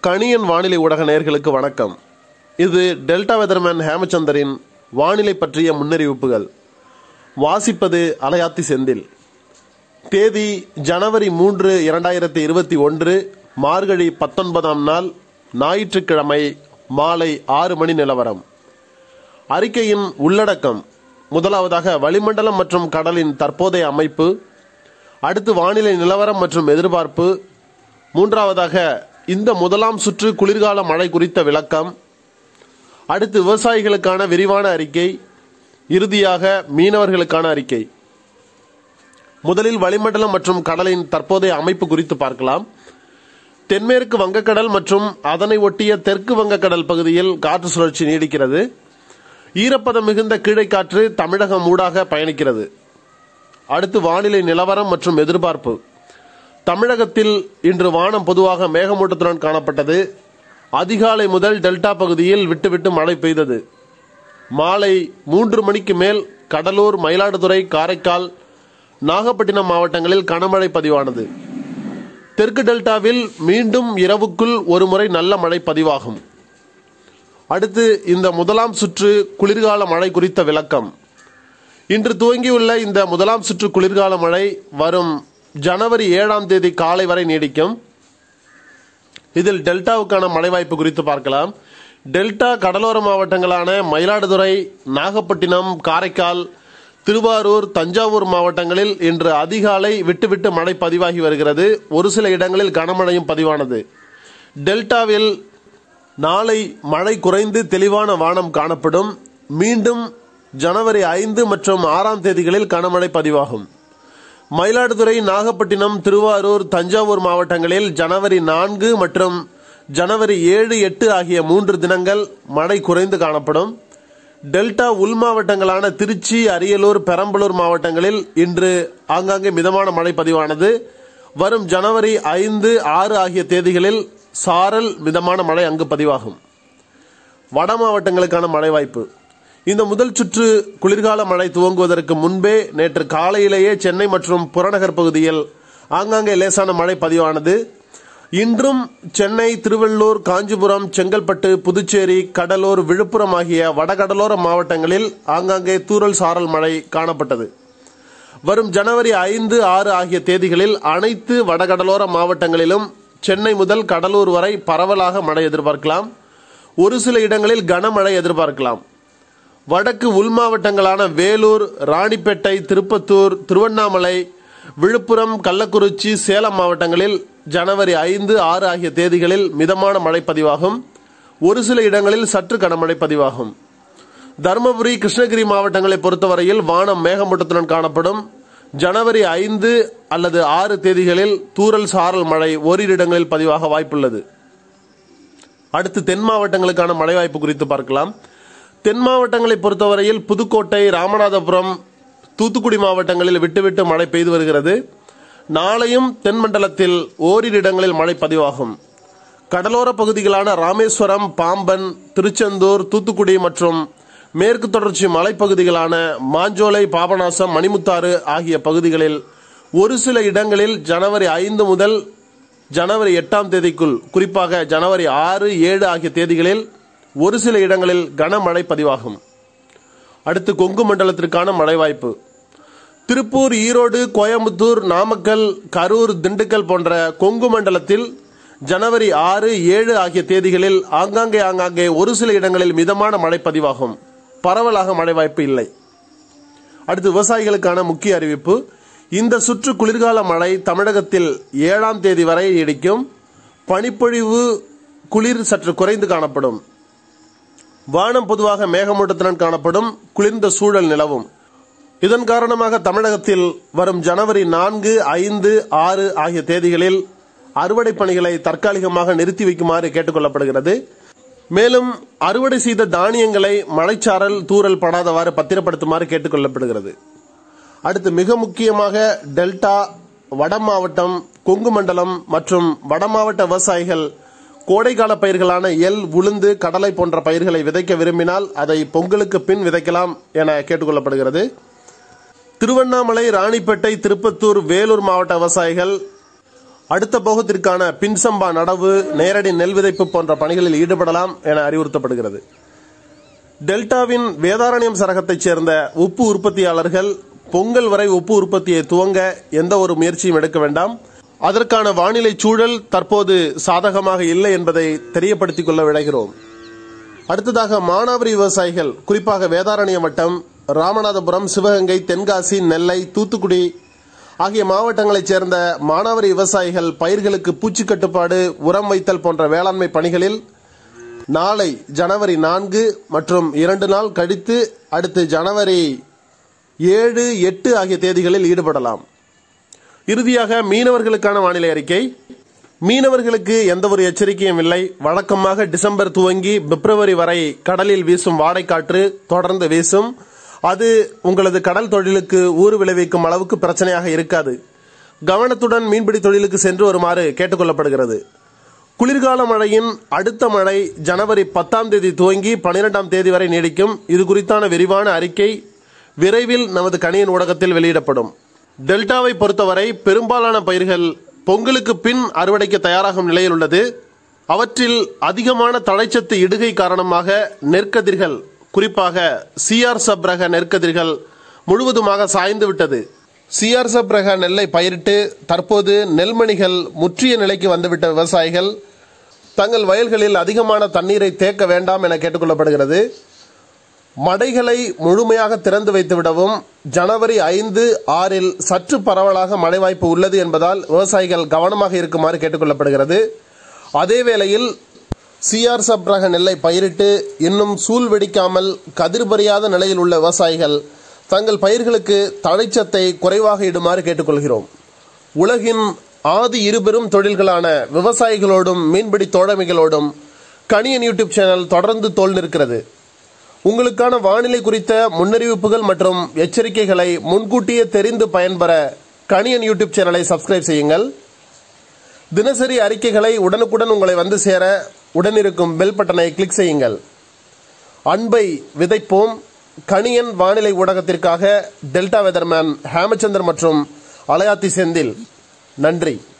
கணியன் வானிலை ஊடக நேயர்களுக்கு வணக்கம் இது டெல்டா வெதர்மேன் ஹேமச்சந்தரின் வானிலை பற்றிய முன்னறிவிப்புகள் வாசிப்பது அலையாத்தி செந்தில் தேதி ஜனவரி மூன்று இரண்டாயிரத்தி இருபத்தி ஒன்று மார்கழி பத்தொன்பதாம் நாள் ஞாயிற்றுக்கிழமை மாலை ஆறு மணி நிலவரம் அறிக்கையின் உள்ளடக்கம் முதலாவதாக வளிமண்டலம் மற்றும் கடலின் தற்போதைய அமைப்பு அடுத்து வானிலை நிலவரம் மற்றும் எதிர்பார்ப்பு மூன்றாவதாக இந்த முதலாம் சுற்று குளிர்கால மழை குறித்த விளக்கம் அடுத்து விவசாயிகளுக்கான விரிவான அறிக்கை இறுதியாக மீனவர்களுக்கான அறிக்கை முதலில் வளிமண்டலம் மற்றும் கடலின் தற்போதைய அமைப்பு குறித்து பார்க்கலாம் தென்மேற்கு வங்கக்கடல் மற்றும் அதனை ஒட்டிய தெற்கு வங்கக்கடல் பகுதியில் காற்று சுழற்சி நீடிக்கிறது ஈரப்பதம் மிகுந்த கீழைக்காற்று தமிழகம் ஊடாக பயணிக்கிறது அடுத்து வானிலை நிலவரம் மற்றும் எதிர்பார்ப்பு தமிழகத்தில் இன்று வானம் பொதுவாக மேகமூட்டத்துடன் காணப்பட்டது அதிகாலை முதல் டெல்டா பகுதியில் விட்டுவிட்டு மழை பெய்தது மாலை மூன்று மணிக்கு மேல் கடலூர் மயிலாடுதுறை காரைக்கால் நாகப்பட்டினம் மாவட்டங்களில் கனமழை பதிவானது தெற்கு டெல்டாவில் மீண்டும் இரவுக்குள் ஒருமுறை நல்ல மழை பதிவாகும் அடுத்து இந்த முதலாம் சுற்று குளிர்கால மழை குறித்த விளக்கம் இன்று துவங்கியுள்ள இந்த முதலாம் சுற்று குளிர்கால மழை வரும் ஜனவரி ஏழாம் தேதி காலை வரை நீடிக்கும் இதில் டெல்டாவுக்கான மழை வாய்ப்பு குறித்து பார்க்கலாம் டெல்டா கடலோர மாவட்டங்களான மயிலாடுதுறை நாகப்பட்டினம் காரைக்கால் திருவாரூர் தஞ்சாவூர் மாவட்டங்களில் இன்று அதிகாலை விட்டுவிட்டு மழை பதிவாகி வருகிறது ஒரு சில இடங்களில் கனமழையும் பதிவானது டெல்டாவில் நாளை மழை குறைந்து தெளிவான வானம் காணப்படும் மீண்டும் ஜனவரி ஐந்து மற்றும் ஆறாம் தேதிகளில் கனமழை பதிவாகும் மயிலாடுதுறை நாகப்பட்டினம் திருவாரூர் தஞ்சாவூர் மாவட்டங்களில் ஜனவரி நான்கு மற்றும் ஜனவரி ஏழு எட்டு ஆகிய மூன்று தினங்கள் மழை குறைந்து காணப்படும் டெல்டா உள் மாவட்டங்களான திருச்சி அரியலூர் பெரம்பலூர் மாவட்டங்களில் இன்று ஆங்காங்கே மிதமான மழை பதிவானது வரும் ஜனவரி ஐந்து ஆறு ஆகிய தேதிகளில் சாரல் மிதமான மழை அங்கு பதிவாகும் வட மாவட்டங்களுக்கான மழை வாய்ப்பு இந்த முதல் சுற்று குளிர்கால மழை துவங்குவதற்கு முன்பே நேற்று காலையிலேயே சென்னை மற்றும் புறநகர் பகுதியில் ஆங்காங்கே லேசான மழை பதிவானது இன்றும் சென்னை திருவள்ளூர் காஞ்சிபுரம் செங்கல்பட்டு புதுச்சேரி கடலூர் விழுப்புரம் ஆகிய வடகடலோர மாவட்டங்களில் ஆங்காங்கே தூறல் சாரல் மழை காணப்பட்டது வரும் ஜனவரி ஐந்து ஆறு ஆகிய தேதிகளில் அனைத்து வடகடலோர மாவட்டங்களிலும் சென்னை முதல் கடலூர் வரை பரவலாக மழை எதிர்பார்க்கலாம் ஒரு சில இடங்களில் கனமழை எதிர்பார்க்கலாம் வடக்கு உள் மாவட்டங்களான வேலூர் ராணிப்பேட்டை திருப்பத்தூர் திருவண்ணாமலை விழுப்புரம் கள்ளக்குறிச்சி சேலம் மாவட்டங்களில் ஜனவரி ஐந்து ஆறு ஆகிய தேதிகளில் மிதமான மழை பதிவாகும் ஒரு சில இடங்களில் சற்று கனமழை பதிவாகும் தருமபுரி கிருஷ்ணகிரி மாவட்டங்களை பொறுத்தவரையில் வானம் மேகமூட்டத்துடன் காணப்படும் ஜனவரி ஐந்து அல்லது ஆறு தேதிகளில் தூறல் சாரல் மழை ஓரிரு இடங்களில் பதிவாக வாய்ப்புள்ளது அடுத்து தென் மாவட்டங்களுக்கான மழை வாய்ப்பு குறித்து பார்க்கலாம் தென் மாவட்டங்களை பொறுத்தவரையில் புதுக்கோட்டை ராமநாதபுரம் தூத்துக்குடி மாவட்டங்களில் விட்டுவிட்டு மழை பெய்து வருகிறது நாளையும் தென்மண்டலத்தில் ஓரிரு இடங்களில் மழை பதிவாகும் கடலோர பகுதிகளான ராமேஸ்வரம் பாம்பன் திருச்செந்தூர் தூத்துக்குடி மற்றும் மேற்கு தொடர்ச்சி மலைப்பகுதிகளான மாஞ்சோலை பாபநாசம் மணிமுத்தாறு ஆகிய பகுதிகளில் ஒரு சில இடங்களில் ஜனவரி ஐந்து முதல் ஜனவரி எட்டாம் தேதிக்குள் குறிப்பாக ஜனவரி ஆறு ஏழு ஆகிய தேதிகளில் ஒரு சில இடங்களில் கனமழை பதிவாகும் அடுத்து கொங்கு மண்டலத்திற்கான மழை வாய்ப்பு திருப்பூர் ஈரோடு கோயம்புத்தூர் நாமக்கல் கரூர் திண்டுக்கல் போன்ற கொங்கு மண்டலத்தில் ஜனவரி ஆறு ஏழு ஆகிய தேதிகளில் ஆங்காங்கே ஆங்காங்கே ஒரு சில இடங்களில் மிதமான மழை பதிவாகும் பரவலாக மழை வாய்ப்பு இல்லை அடுத்து விவசாயிகளுக்கான முக்கிய அறிவிப்பு இந்த சுற்று குளிர்கால மழை தமிழகத்தில் ஏழாம் தேதி வரை நீடிக்கும் பனிப்பொழிவு குளிர் சற்று குறைந்து காணப்படும் வானம் பொதுவாக மேகமூட்டத்துடன் காணப்படும் குளிர்ந்த சூழல் நிலவும் இதன் காரணமாக தமிழகத்தில் வரும் ஜனவரி நான்கு ஐந்து ஆறு ஆகிய தேதிகளில் அறுவடை பணிகளை தற்காலிகமாக நிறுத்தி வைக்குமாறு கேட்டுக்கொள்ளப்படுகிறது மேலும் அறுவடை செய்த தானியங்களை மழைச்சாரல் தூறல் படாதவாறு பத்திரப்படுத்துமாறு கேட்டுக்கொள்ளப்படுகிறது அடுத்து மிக முக்கியமாக டெல்டா வட மாவட்டம் கொங்கு மண்டலம் மற்றும் வட மாவட்ட விவசாயிகள் கோடைக்கால பயிர்களான எல் உளுந்து கடலை போன்ற பயிர்களை விதைக்க விரும்பினால் அதை பொங்கலுக்கு பின் விதைக்கலாம் என கேட்டுக்கொள்ளப்படுகிறது திருவண்ணாமலை ராணிப்பேட்டை திருப்பத்தூர் வேலூர் மாவட்ட விவசாயிகள் அடுத்த போகத்திற்கான பின்சம்பா நடவு நேரடி நெல் விதைப்பு போன்ற பணிகளில் ஈடுபடலாம் என அறிவுறுத்தப்படுகிறது டெல்டாவின் வேதாரண்யம் சரகத்தைச் சேர்ந்த உப்பு உற்பத்தியாளர்கள் பொங்கல் வரை உப்பு உற்பத்தியை துவங்க எந்த ஒரு முயற்சியும் எடுக்க வேண்டாம் அதற்கான வானிலை சூழல் தற்போது சாதகமாக இல்லை என்பதை தெரியப்படுத்திக் கொள்ள விளைகிறோம் அடுத்ததாக மானாவரி விவசாயிகள் குறிப்பாக வேதாரண்யம் வட்டம் ராமநாதபுரம் சிவகங்கை தென்காசி நெல்லை தூத்துக்குடி ஆகிய மாவட்டங்களைச் சேர்ந்த மானாவரி விவசாயிகள் பயிர்களுக்கு பூச்சி கட்டுப்பாடு உரம் வைத்தல் போன்ற வேளாண்மை பணிகளில் நாளை ஜனவரி நான்கு மற்றும் இரண்டு நாள் கழித்து அடுத்து ஜனவரி ஏழு எட்டு ஆகிய தேதிகளில் ஈடுபடலாம் இறுதியாக மீனவர்களுக்கான வானிலை அறிக்கை மீனவர்களுக்கு எந்த ஒரு எச்சரிக்கையும் இல்லை வழக்கமாக டிசம்பர் துவங்கி பிப்ரவரி வரை கடலில் வீசும் வாடைக்காற்று தொடர்ந்து வீசும் அது உங்களது கடல் தொழிலுக்கு ஊறு விளைவிக்கும் அளவுக்கு பிரச்சனையாக இருக்காது கவனத்துடன் மீன்பிடி தொழிலுக்கு சென்று வருமாறு கேட்டுக்கொள்ளப்படுகிறது குளிர்கால மழையின் அடுத்த மழை ஜனவரி பத்தாம் தேதி துவங்கி பனிரெண்டாம் தேதி வரை நீடிக்கும் இது குறித்தான விரிவான அறிக்கை விரைவில் நமது கணியன் ஊடகத்தில் வெளியிடப்படும் டெல்டாவை பொறுத்தவரை பெரும்பாலான பயிர்கள் பொங்கலுக்கு பின் அறுவடைக்கு தயாராகும் நிலையில் உள்ளது அவற்றில் அதிகமான தழைச்சத்து இடுகை காரணமாக நெற்கதிர்கள் குறிப்பாக சிஆர் சப் ரக நெற்கதிர்கள் முழுவதுமாக சாய்ந்து விட்டது சிஆர் சப் ரக நெல்லை பயிரிட்டு தற்போது நெல்மணிகள் முற்றிய நிலைக்கு வந்துவிட்ட விவசாயிகள் தங்கள் வயல்களில் அதிகமான தண்ணீரை தேக்க வேண்டாம் என கேட்டுக்கொள்ளப்படுகிறது மடைகளை முழுமையாக திறந்து வைத்து விடவும் ஜனவரி ஐந்து ஆறில் சற்று பரவலாக மழை வாய்ப்பு உள்ளது என்பதால் விவசாயிகள் கவனமாக இருக்குமாறு கேட்டுக்கொள்ளப்படுகிறது அதே வேளையில் சிஆர் சப் ரக நெல்லை பயிரிட்டு இன்னும் சூழ் வெடிக்காமல் கதிர் பறியாத நிலையில் உள்ள விவசாயிகள் தங்கள் பயிர்களுக்கு தழைச்சத்தை குறைவாக இடுமாறு கேட்டுக்கொள்கிறோம் உலகின் ஆதி இருபெரும் தொழில்களான விவசாயிகளோடும் மீன்பிடி தோழமைகளோடும் கணியன் யூடியூப் சேனல் தொடர்ந்து தோல் நிற்கிறது உங்களுக்கான வானிலை குறித்த முன்னறிவிப்புகள் மற்றும் எச்சரிக்கைகளை முன்கூட்டியே தெரிந்து பயன்பெற கணியன் யூடியூப் சேனலை சப்ஸ்கிரைப் செய்யுங்கள் தினசரி அறிக்கைகளை உடனுக்குடன் உங்களை வந்து சேர உடனிருக்கும் பெல் பட்டனை கிளிக் செய்யுங்கள் அன்பை விதைப்போம் கணியன் வானிலை ஊடகத்திற்காக டெல்டா வெதர்மேன் ஹேமச்சந்தர் மற்றும் அலையாத்தி செந்தில் நன்றி